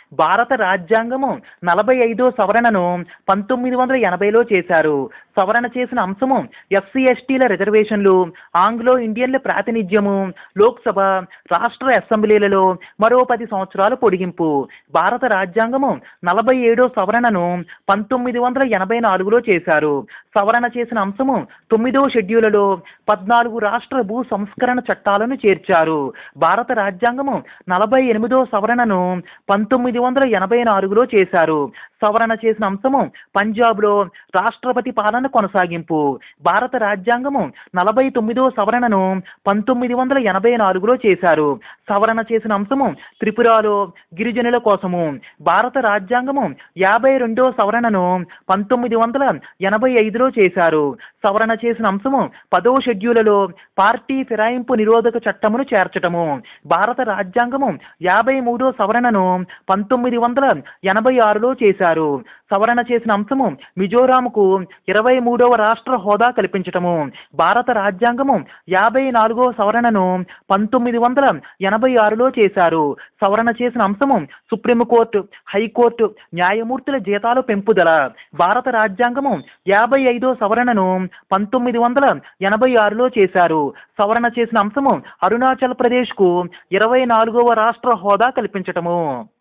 భారత రాజ్యాంగము నలభై ఐదో సవరణను పంతొమ్మిది వందల ఎనభైలో చేశారు సవరణ చేసిన అంశము ఎస్సీ ఎస్టీల రిజర్వేషన్లు ఆంగ్లో ఇండియన్ల ప్రాతినిధ్యము లోక్సభ రాష్ట్ర అసెంబ్లీలలో మరో పది సంవత్సరాలు పొడిగింపు భారత రాజ్యాంగము నలభై ఏడో సవరణను పంతొమ్మిది వందల ఎనభై నాలుగులో చేశారు సవరణ చేసిన అంశము తొమ్మిదో షెడ్యూల్లో పద్నాలుగు రాష్ట్ర భూ సంస్కరణ చట్టాలను చేర్చారు భారత రాజ్యాంగము నలభై ఎనిమిదో సవరణను పంతొమ్మిది వందల ఎనభై నాలుగులో చేశారు సవరణ చేసిన అంశము పంజాబ్లో రాష్ట్రపతి పాలన కొనసాగింపు భారత రాజ్యాంగము నలభై తొమ్మిదో సవరణను పంతొమ్మిది వందల ఎనభై నాలుగులో చేశారు సవరణ చేసిన అంశము త్రిపురలో గిరిజనుల కోసము భారత రాజ్యాంగము యాభై రెండో సవరణను పంతొమ్మిది వందల ఎనభై ఐదులో చేశారు సవరణ చేసిన అంశము పదో షెడ్యూలలో పార్టీ ఫిరాయింపు నిరోధక చట్టమును చేర్చటము భారత రాజ్యాంగము యాభై మూడో సవరణను పంతొమ్మిది వందల ఎనభై ఆరులో చేశారు సవరణ చేసిన అంశము మిజోరాంకు ఇరవై మూడవ రాష్ట్ర హోదా కల్పించటము భారత రాజ్యాంగము యాభై నాలుగో సవరణను పంతొమ్మిది వందల ఎనభై ఆరులో చేశారు సవరణ చేసిన అంశము సుప్రీంకోర్టు హైకోర్టు న్యాయమూర్తుల జీతాలు పెంపుదల భారత రాజ్యాంగము యాభై ఐదో సవరణను పంతొమ్మిది వందల ఎనభై ఆరులో చేశారు సవరణ చేసిన అంశము అరుణాచల్ ప్రదేశ్కు ఇరవై నాలుగవ రాష్ట్ర హోదా కల్పించటము